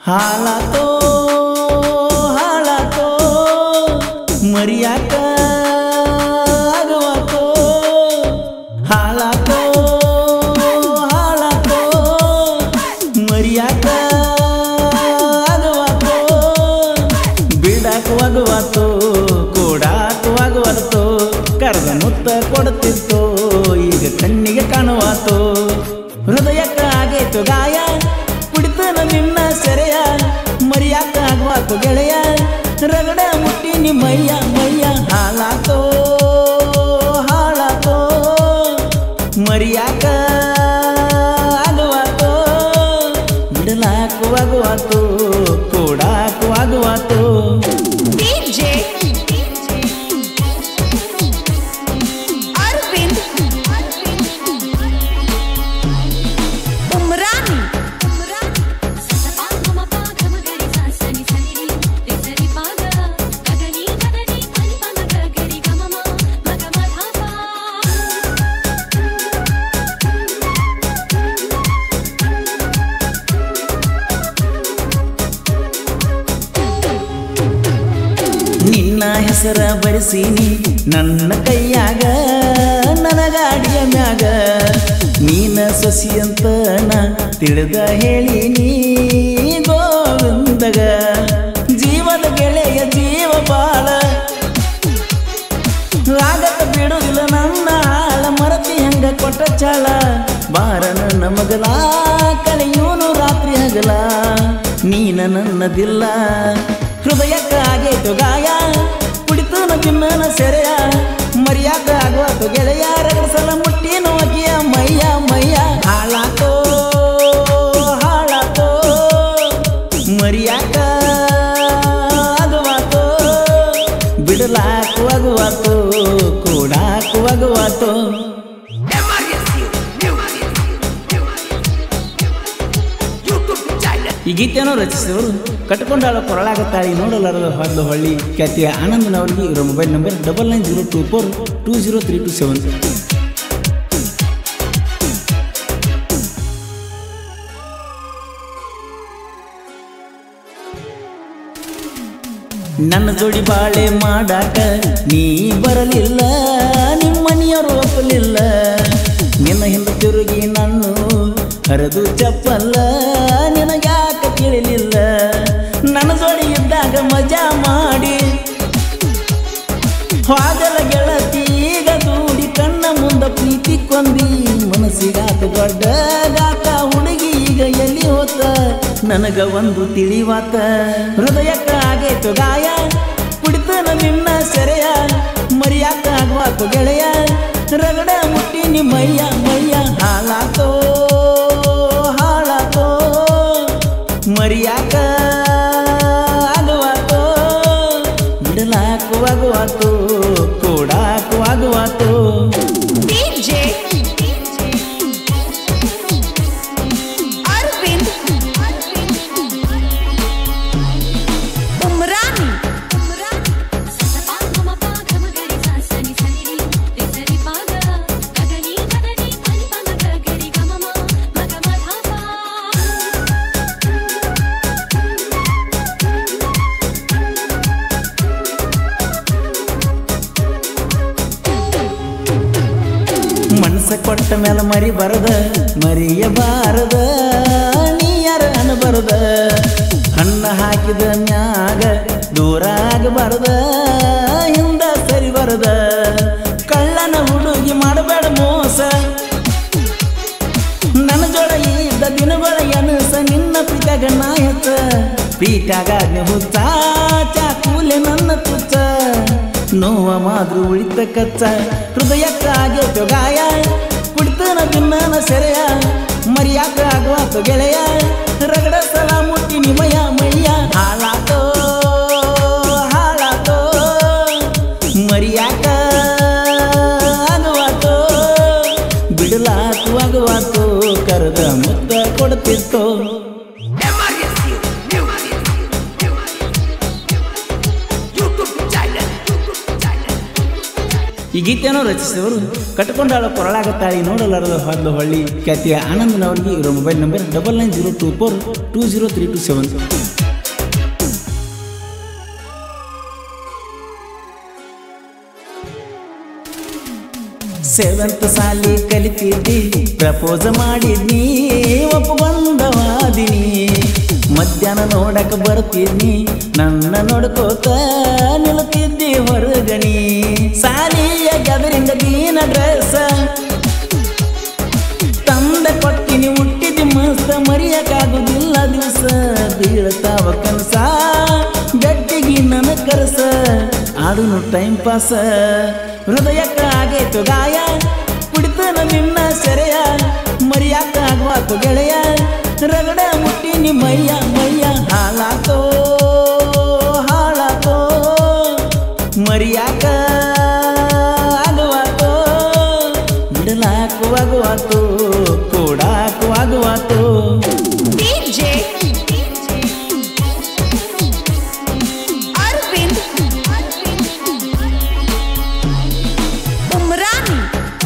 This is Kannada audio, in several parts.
ಹಾಳಾತೋ ಹಾಳಾತೋ ಮರಿಯಾಕ ಆಗವಾತೋ ಹಾಳಾತೋ ಹಾಳಾತೋ ಮರಿಯಾಕ ಆಗವಾತೋ ಬಿಡಾಕವಾಗವಾತೋ ಕೂಡಾಕವಾಗವಾತೋ ಕರೆದ ಮುತ್ತ ಕೊಡುತ್ತಿತ್ತೋ ಈಗ ಕಣ್ಣಿಗೆ ಕಾಣುವಾತೋ ಹೃದಯಕ್ಕ ಆಗೈತು ಗಾಯ ಕುಡಿತನ ನಿನ್ನ ಸೆರೆಯ ಮರಿಯಾಕ ಆಗವಾತು ಗೆಳೆಯ ರಗಡ ಮುಟ್ಟಿ ನಿಮ್ಮಯ್ಯ ಮಯ್ಯ ಹಾಳಾತೋ ಹಾಳಾತೋ ಮರಿಯಾಕ ಆಗವಾತೋ ಬಿಡಲಾಕು ಆಗುವಾತು ಕೂಡಾಕು ಆಗುವಾತು DJ Arvind Umrani ನಿನ್ನ ಹೆಸರ ಬರೆಸೀನಿ ನನ್ನ ಕೈಯಾಗ ನನಗಾಡಿಯ ಮ್ಯಾಗ ನೀನ ಸೊಸಿ ಅಂತ ನಾ ತಿಳಿದ ಹೇಳೀನಿ ಗೋವಿಂದಗ ಜೀವದ ಗೆಳೆಯ ಜೀವ ಬಾಳ ಆಗತ್ತ ಬಿಡುದಿಲ್ಲ ನನ್ನ ಹಾಳ ಮರತಿ ಹಂಗ ಕೊಟ್ಟ ಚಾಳ ಬಾರ ನನ್ನ ಮಗಲ ಕಳೆಯೂನು ರಾತ್ರಿ ಹಗಲ ನೀನ ನನ್ನದಿಲ್ಲ ಹೃದಯಕ್ಕ ಆಗೈತು ಗಾಯ ಕುಡಿತನ ತಿನ್ನನ ಸೆರೆಯ ಮರಿಯಾಕ ಆಗುವಾತು ಗೆಳೆಯ ರಗಡ ಸಲ ಮುಟ್ಟಿ ನೋಕಿಯ ಮಯ್ಯ ಮಯ್ಯ ಹಾಳಾತೋ ಹಾಳಾತೋ ಮರಿಯಾಕ ಆಗುವಾತೋ ಬಿಡಲಾಕು ಆಗುವಾತು ಕೂಡಾಕು ಆಗುವಾತು ಈ ಗೀತೆಯನ್ನು ರಚಿಸಿದವರು ಕಟ್ಕೊಂಡಾಳ ಕೊರಳಾಗತ್ತಾಳಿ ನೋಡಲಾರದ ಹೊದ್ದು ಹೊಳ್ಳಿ ಖ್ಯಾತಿಯ ಆನಂದನವರಿಗೆ ಇವರ mobile number double nine zero two four two zero three two seven ನನ್ನ ಜೋಡಿ ಬಾಳೆ ಮಾಡಾಕ ನೀ ಬರಲಿಲ್ಲ ನಿಮ್ಮ ಮನೆಯವರು ಒಪ್ಪಲಿಲ್ಲ ನಿನ್ನ ಹಿಂದೆ ತಿರುಗಿ ನಾನು ಹರಿದು ಚಪ್ಪಲ್ಲ ನಿನಗ್ಯಾಕ ಕೇಳಲಿಲ್ಲ ನನ್ನ ಜೋಡಿ ಇದ್ದಾಗ ಮಜಾ ಮಾಡಿ ಹೋದಲ ಗೆಳತಿ ಈಗ ದೂಡಿ ಕಣ್ಣ ಮುಂದ ಪ್ರೀತಿ ಕೊಂದಿ ಮನಸ್ಸಿಗಾತ ದೊಡ್ಡ ಗಾತ ಹುಡುಗಿ ಈಗ ಎಲ್ಲಿ ಹೋತ ನನಗ ಒಂದು ತಿಳಿವಾತ ಹೃದಯಕ್ಕ ಆಗೈತು ಗಾಯ ಕುಡಿತನ ನಿನ್ನ ಸೆರೆಯ ಮರಿಯಾಕ ಆಗುವಾತು ಗೆಳೆಯ ರಗಡ ಮುಟ್ಟಿ ನಿಮ್ಮಯ್ಯ ಮಯ್ಯ ಹಾಳಾತೋ ಹಾಳಾತೋ ಮರಿಯಾಕ ಆಗುವಾತೋ ಬಿಡಲಾಕು ಆಗುವಾತು ಕೂಡಾಕು ಆಗುವಾತು DJ Arvind Umrani ಮನಸ್ಸ ಕೊಟ್ಟ ಮೇಲೆ ಮರಿ ಬರದ ಮರಿಯಬಾರದ ನೀ ಯಾರ ಅನಬರದ ಹಣ್ಣ ಹಾಕಿದ ಮ್ಯಾಗ ದೂರ ಆಗಬಾರದ ಹಿಂದ ಸರಿ ಬರದ ಕಳ್ಳನ ಹುಡುಗಿ ಮಾಡಬೇಡ ಮೋಸ ನನ್ನ ಜೋಡ ಇದ್ದ ದಿನಗಳ ಎನಸ ನಿನ್ನ ಪ್ರೀತ್ಯಾಗ ನಾ ಹೆಚ್ಚ ಪ್ರೀತ್ಯಾಗ ಹುಚ್ಚ ಚಾಕೂಲೆ ನನ್ನ ತುಚ್ಚ ನೋವ ಮಾದ್ರು ಉಳಿತ ಕಚ್ಚ ಹೃದಯಕ್ಕ ಆಗೈತು ಗಾಯ ಕುಡಿತನ ತಿನ್ನನ ಸೆರೆಯ ಮರಿಯಾಕ ಆಗುವಾತು ಗೆಳೆಯ ರಗಡ ಸಲ ಮುಟ್ಟಿ ನಿಮಯ ಮಯ್ಯ ಹಾಳಾತೋ ಹಾಳಾತೋ ಮರಿಯಾಕ ಆಗುವಾತೋ ಬಿಡಲಾಕು ಆಗುವಾತು ಕರೆದ ಮುತ್ತ ಕೊಡ್ತಿತ್ತು ಈ ಗೀತೆಯನ್ನು ರಚಿಸಿದವರು ಕಟ್ಕೊಂಡಾಳ ಕೊರಳಾಗತ್ತಾಳಿ ನೋಡಲಾರದ ಹೊದ್ಲು ಹೊಳ್ಳಿ ಖ್ಯಾತಿಯ ಆನಂದನವರಿಗೆ ಇರೋ mobile number double nine zero two four two zero three two seven seventh ಸಾಲಿ ಕಲಿತಿದ್ದಿ ಪ್ರಪೋಸ್ ಮಾಡಿದ್ನಿ ಒಪ್ಪುಗೊಂಡವಾದಿನಿ ಮಧ್ಯಾಹ್ನ ನೋಡಕ ಬರ್ತಿದ್ನಿ ನನ್ನ ನೋಡ್ಕೋತ ನಿಲ್ತಿದ್ದಿ ಹೊರಗನಿ ಸಾಲಿಯ ಗದರಿಂದ ದೀನ ಡ್ರೆಸ್ ತಂದ ಕೊಟ್ಟಿನಿ ಹುಟ್ಟಿದಿ ಮಸ್ತ ಮರಿಯಕ್ಕಾಗುದಿಲ್ಲ ದಿವಸ ಬೀಳ್ತಾವ ಕನಸ ಗಟ್ಟಿಗೆ ನನ್ನ ಕರಸ ಆಡುನು ಟೈಮ್ ಪಾಸ ಹೃದಯಕ್ಕ ಆಗೈತು ಗಾಯ ಕುಡಿತನ ನಿನ್ನ ಸೆರೆಯ ಮರಿಯಾಕ ಆಗುವಾತು ಗೆಳೆಯ ರಗಡ ಮುಟ್ಟಿನಿ ಮೈಯ ಮೈಯ ಹಾಳಾತೋ ಹಾಳಾತೋ ಮರಿಯಾಕ ಆಗುವಾತೋ ಬಿಡಲಾಕು ಆಗುವಾತು ಕೂಡಾಕು ಆಗುವಾತು DJ Arvind Umrani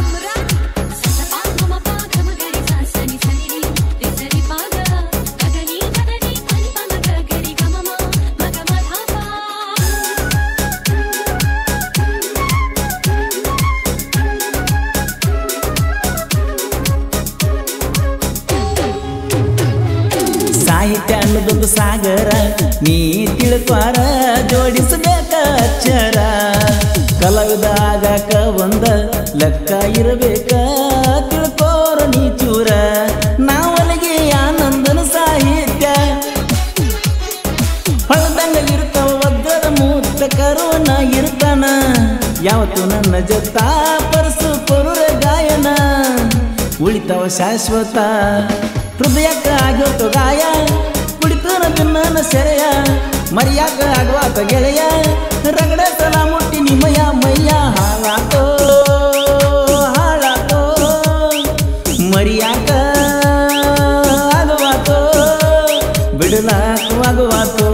ಸಾಹಿತ್ಯ ಅನ್ನೋದೊಂದು ಸಾಗರ ನೀ ತಿಳ್ಕ್ವಾರ ಜೋಡಿಸಬೇಕ ಅಕ್ಷರ ಕಲಾವಿದ ಆಗಾಕ ಒಂದ ಲೆಕ್ಕ ಇರಬೇಕ ತಿಳ್ಕೋರ ನೀ ಚೂರ ನಾವಲಿಗೆ ಆನಂದನ ಸಾಹಿತ್ಯ ಹೊಳದಂಗ ಇರ್ತಾವ ಒದ್ದದ ಮೂತ್ತ ಕರುವನ ಇರ್ತಾನ ಯಾವತ್ತು ನನ್ನ ಜೊತ್ತ ಪರಸು ಕೊರುರ ಗಾಯನ ಉಳಿತಾವ ಶಾಶ್ವತ ಹೃದಯಕ್ಕ ಆಗೋತು ಗಾಯ ಕುಡಿತನ ತಿನ್ನ ಸೆರೆಯ ಮರಿಯಾಕ ಆಗುವಾತ ಗೆಳೆಯ ರಗಡ ಸಲ ಮುಟ್ಟಿ ನಿಮಯ ಮೈಯ ಹಾಳಾತೋ ಹಾಳಾತೋ ಮರಿಯಾಕ ಆಗುವಾತೋ ಬಿಡಲಾಕು ಆಗುವಾತೋ